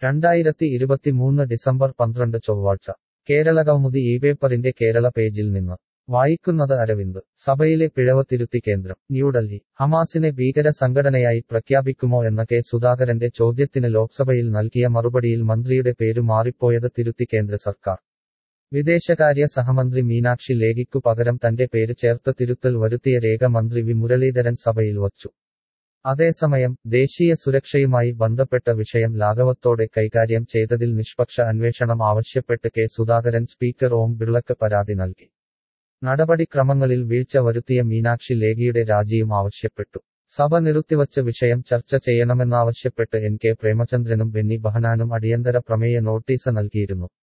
രണ്ടായിരത്തി ഇരുപത്തിമൂന്ന് ഡിസംബർ പന്ത്രണ്ട് ചൊവ്വാഴ്ച കേരള കൗമുദി ഈ പേപ്പറിന്റെ കേരള പേജിൽ നിന്ന് വായിക്കുന്നത് അരവിന്ദ് സഭയിലെ പിഴവ് തിരുത്തി കേന്ദ്രം ന്യൂഡൽഹി ഹമാസിനെ ഭീകര സംഘടനയായി പ്രഖ്യാപിക്കുമോ എന്ന കെ സുധാകരന്റെ ചോദ്യത്തിന് ലോക്സഭയിൽ നൽകിയ മറുപടിയിൽ മന്ത്രിയുടെ പേരു മാറിപ്പോയത് തിരുത്തി കേന്ദ്ര സർക്കാർ വിദേശകാര്യ സഹമന്ത്രി മീനാക്ഷി ലേഖിക്കു പകരം തന്റെ പേര് ചേർത്ത് തിരുത്തൽ വരുത്തിയ രേഖ മന്ത്രി വി മുരളീധരൻ സഭയിൽ വച്ചു അതേസമയം ദേശീയ സുരക്ഷയുമായി ബന്ധപ്പെട്ട വിഷയം ലാഘവത്തോടെ കൈകാര്യം ചെയ്തതിൽ നിഷ്പക്ഷ അന്വേഷണം ആവശ്യപ്പെട്ട് കെ സുധാകരൻ സ്പീക്കർ ഓം ബിർളക്ക് പരാതി നൽകി നടപടിക്രമങ്ങളിൽ വീഴ്ച വരുത്തിയ മീനാക്ഷി ലേഖിയുടെ രാജിയും ആവശ്യപ്പെട്ടു സഭ നിർത്തിവച്ച വിഷയം ചർച്ച ചെയ്യണമെന്നാവശ്യപ്പെട്ട് എൻ കെ പ്രേമചന്ദ്രനും ബെന്നി ബഹനാനും അടിയന്തര പ്രമേയ നോട്ടീസ് നൽകിയിരുന്നു